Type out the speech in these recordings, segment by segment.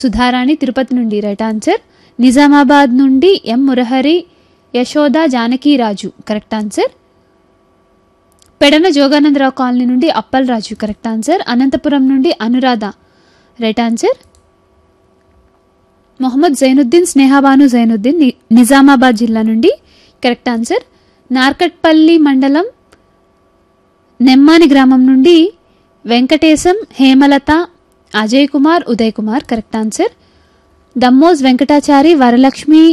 సుధారాణి తిరుపతి నుండి right answer Nizamabad నుండి M Murahari Yashoda Janakiraju correct answer Pedana Joganandarao colony నుండి అప్పల్ రాజు కరెక్ట్ ఆన్సర్ అనంతపురం నుండి అనురాధ రైట్ ఆన్సర్ మొహమ్మద్ జైనుద్దీన్ స్నేహాబాను జైనుద్దీన్ ని- నిజామాబాద్ జిల్లా నుండి కరెక్ట్ ఆన్సర్ నార్కట్పల్లి మండలం నెమ్మాని గ్రామం నుండి వెంకటేశం హేమలత అజయ్ కుమార్ ఉదయ్ కుమార్ కరెక్ట్ ఆన్సర్ దమ్మోజ్ వెంకటాచారి వరలక్ష్మి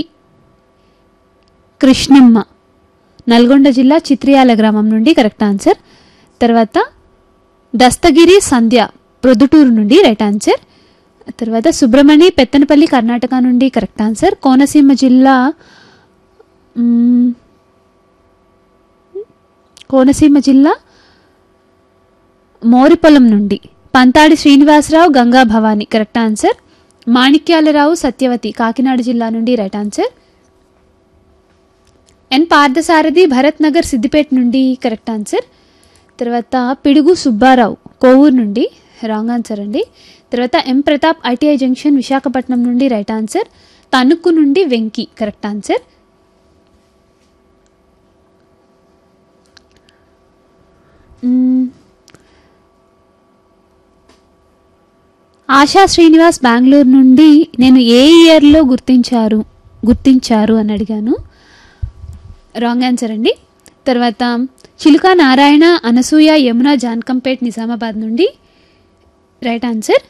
కృష్ణమ్మ నల్గొండ జిల్లా చిత్రియాల గ్రామం నుండి కరెక్ట్ ఆన్సర్ తర్వాత దస్తగిరి సంధ్య ప్రొద్దుటూరు నుండి రైట్ ఆన్సర్ తర్వాత సుబ్రమణి పెత్తనపల్లి కర్ణాటక నుండి కరెక్ట్ ఆన్సర్ కోనసీమ జిల్లా మ్మ్, కోనసీమ జిల్లా మోరిపొలం నుండి పంతాడి శ్రీనివాసరావు గంగా భవాని కరెక్ట్ ఆన్సర్ మాణిక్యాలరావు సత్యవతి కాకినాడ జిల్లా నుండి right answer N Parthasarathi Bharat Nagar Siddipet నుండి కరెక్ట్ ఆన్సర్ తర్వాత పిడుగు సుబ్బారావు కోవూరు నుండి రాంగ్ ఆన్సర్ అండి తర్వాత M Pratap ITI junction Visakhapatnam నుండి రైట్ ఆన్సర్ తణుకు నుండి వెంకి కరెక్ట్ ఆన్సర్ మ్మ్. ఆశా శ్రీనివాస్ బెంగళూరు నుండి నేను ఏ ఇయర్లో గుర్తించారు గుర్తించారు అని అడిగాను రాంగ్ ఆన్సర్ అండి తర్వాత చిలుక నారాయణ అనసూయ యమున జాన్కంపేట్ నిజామాబాద్ నుండి రైట్ ఆన్సర్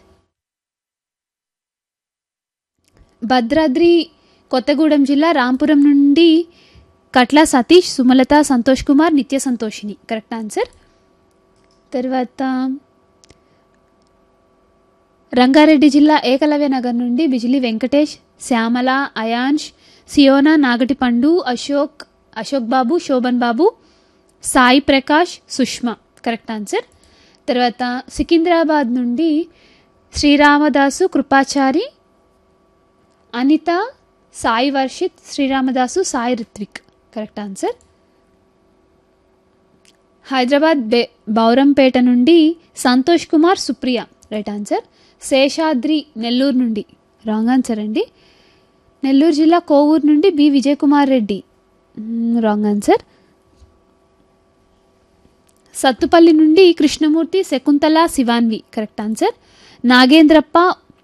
భద్రాద్రి కొత్తగూడెం జిల్లా రాంపురం నుండి కట్ల సతీష్ సుమలత సంతోష్ కుమార్ నిత్య సంతోషిని కరెక్ట్ ఆన్సర్ తర్వాత రంగారెడ్డి జిల్లా ఏకలవ్య నగర్ నుండి బిజిలి వెంకటేష్ శ్యామల అయాన్ష్ సియోనా నాగటిపండు అశోక్ అశోక్ బాబు శోభన్ బాబు సాయి ప్రకాష్ సుష్మా కరెక్ట్ ఆన్సర్ తర్వాత సికింద్రాబాద్ నుండి శ్రీరామదాసు కృపాచారి అనిత సాయి వర్షిత్ శ్రీరామదాసు సాయి రిత్విక్ కరెక్ట్ ఆన్సర్ హైదరాబాద్ బే బౌరంపేట నుండి సంతోష్ కుమార్ సుప్రియ రైట్ ఆన్సర్ శేషాద్రి నెల్లూరు నుండి రాంగ్ ఆన్సర్ అండి నెల్లూరు జిల్లా కోవూరు నుండి B Vijay Kumar Reddy wrong answer Sathupalli నుండి కృష్ణమూర్తి శకుంతల శివాన్వి కరెక్ట్ ఆన్సర్ నాగేంద్రప్ప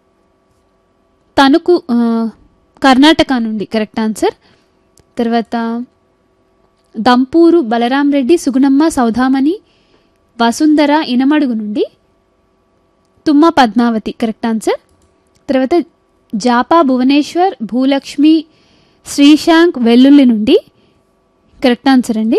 తణుకు ఆ, కర్ణాటక నుండి కరెక్ట్ ఆన్సర్ తర్వాత దంపూరు బలరాం రెడ్డి సుగుణమ్మ సౌధామణి వసుంధర ఇనమడుగు నుండి తుమ్మ పద్మావతి కరెక్ట్ ఆన్సర్ తర్వాత జాపా భువనేశ్వర్ భూలక్ష్మి శ్రీశాంక్ వెల్లుల్లి నుండి కరెక్ట్ ఆన్సర్ అండి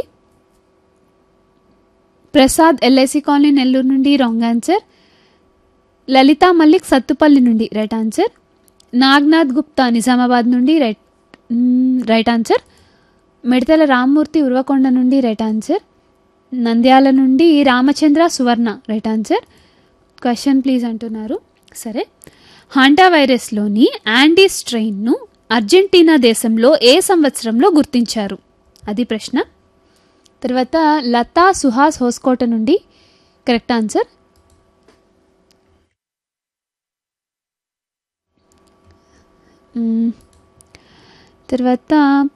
ప్రసాద్ ఎల్ఐసి కాలనీ నెల్లూరు నుండి రాంగ్ ఆన్సర్ లలిత మల్లిక్ సత్తుపల్లి నుండి రైట్ ఆన్సర్ నాగ్నాథ్ గుప్తా నిజామాబాద్ నుండి రైట్ మ్మ్, రైట్ ఆన్సర్ మిడతల రామ్మూర్తి ఉర్వకొండ నుండి రైట్ ఆన్సర్ నంద్యాల నుండి Ramachandra Suvarna right answer question please అంటున్నారు సరే హాంటా వైరస్లోని యాండీ స్ట్రెయిన్ను అర్జెంటీనా దేశంలో ఏ సంవత్సరంలో గుర్తించారు అది ప్రశ్న తర్వాత లతా సుహాస్ హోస్కోట నుండి కరెక్ట్ ఆన్సర్ మ్మ్. తర్వాత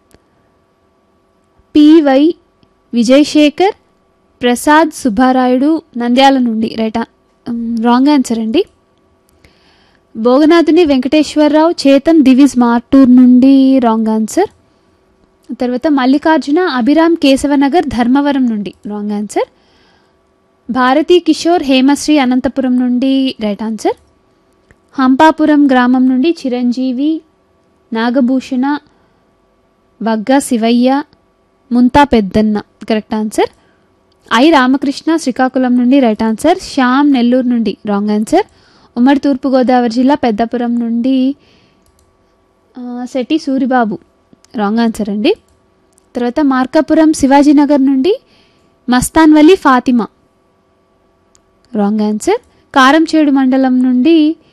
పివై విజయశేఖర్ ప్రసాద్ సుబ్బారాయుడు నంద్యాల నుండి రైట్ రాంగ్ ఆన్సర్ అండి భోగనాథుని వెంకటేశ్వరరావు చేతన్ దివిజ్ మార్టూర్ నుండి రాంగ్ ఆన్సర్ తర్వాత మల్లికార్జున అభిరామ్ కేశవనగర్ ధర్మవరం నుండి రాంగ్ ఆన్సర్ భారతీ కిషోర్ హేమశ్రీ అనంతపురం నుండి రైట్ ఆన్సర్ హంపాపురం గ్రామం నుండి Chiranjeevi Nagabhushana వగ్గ Sivayya Munta Peddanna correct answer I Ramakrishna Srikakulam నుండి రైట్ ఆన్సర్ శ్యామ్ నెల్లూరు నుండి రాంగ్ ఆన్సర్ ఉమ్మడి తూర్పుగోదావరి జిల్లా పెద్దపురం నుండి ఆ, శెట్టి సూరిబాబు రాంగ్ ఆన్సర్ అండి తర్వాత మార్కాపురం శివాజీనగర్ నుండి మస్తాన్ వలి ఫాతిమా రాంగ్ ఆన్సర్ కారంచేడు మండలం నుండి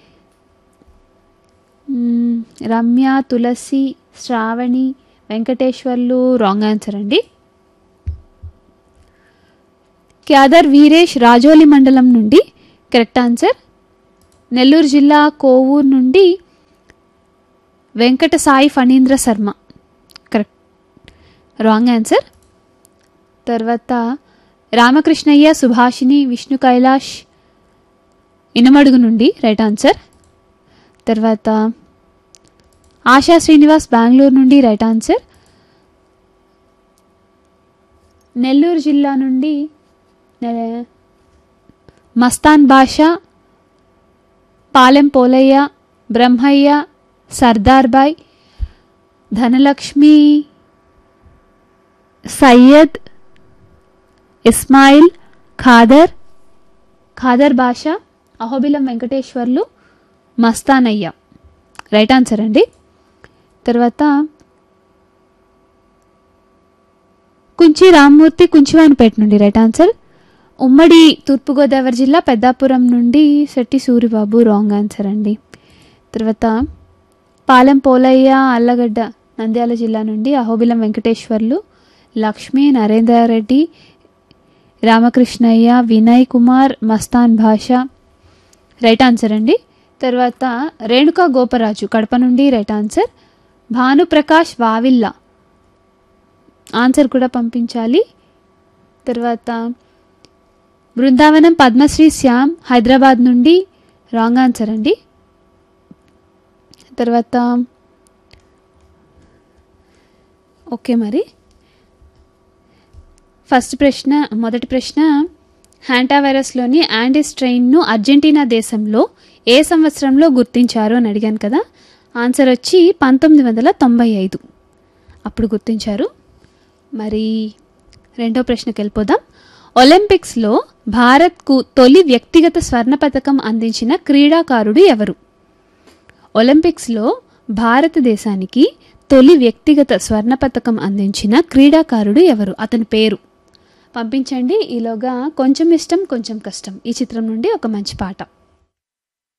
మ్మ్, రమ్య తులసి శ్రావణి వెంకటేశ్వర్లు రాంగ్ ఆన్సర్ అండి క్యాదర్ వీరేష్ రాజోలి మండలం నుండి కరెక్ట్ ఆన్సర్ నెల్లూరు జిల్లా కోవూరు నుండి Venkata Sai Phanindra Sharma correct wrong answer తర్వాత రామకృష్ణయ్య సుభాషిణి విష్ణు కైలాష్ ఇనమడుగు నుండి రైట్ ఆన్సర్ తర్వాత ఆశా శ్రీనివాస్ బెంగళూరు నుండి రైట్ ఆన్సర్ నెల్లూరు జిల్లా నుండి నె- మస్తాన్ బాషా పాలెం పోలయ్య బ్రహ్మయ్య సర్దార్ బాయ్ ధనలక్ష్మి సయ్యద్ ఇస్మాయిల్ ఖాదర్ ఖాదర్ బాషా అహోబిలం వెంకటేశ్వర్లు మస్తానయ్య రైట్ ఆన్సర్ అండి తర్వాత కుంచి రామ్మూర్తి కుంచివానిపేట నుండి రైట్ ఆన్సర్ ఉమ్మడి తూర్పుగోదావరి జిల్లా పెద్దాపురం నుండి శెట్టి సూరిబాబు రాంగ్ ఆన్సర్ అండి తర్వాత పాలెం పోలయ్య అల్లగడ్డ నంద్యాల జిల్లా నుండి అహోబిలం వెంకటేశ్వర్లు లక్ష్మీ నరేంద్రారెడ్డి రామకృష్ణయ్య వినయ్ కుమార్ మస్తాన్ భాష రైట్ ఆన్సర్ అండి తర్వాత రేణుకా గోపరాజు కడప నుండి right answer Bhanuprakash Vavilla answer కూడా పంపించాలి తర్వాత బృందావనం పద్మశ్రీ శ్యామ్ హైదరాబాద్ నుండి రాంగ్ ఆన్సర్ అండి తర్వాత ఓకే మరి ఫస్ట్ ప్రశ్న మొదటి ప్రశ్న హ్యాంటా వైరస్లోని యాండీ స్ట్రెయిన్ను అర్జెంటీనా దేశంలో ఏ సంవత్సరంలో గుర్తించారు అని అడిగాను కదా ఆన్సర్ వచ్చి పంతొమ్మిది వందల తొంభై ఐదు అప్పుడు గుర్తించారు మరి రెండో ప్రశ్నకి వెళ్ళిపోదాం ఒలింపిక్స్లో భారత్కు తొలి వ్యక్తిగత స్వర్ణ పథకం అందించిన క్రీడాకారుడు ఎవరు ఒలింపిక్స్లో భారతదేశానికి తొలి వ్యక్తిగత స్వర్ణ పథకం అందించిన క్రీడాకారుడు ఎవరు అతని పేరు పంపించండి ఈలోగా కొంచెం ఇష్టం కొంచెం కష్టం ఈ చిత్రం నుండి ఒక మంచి పాట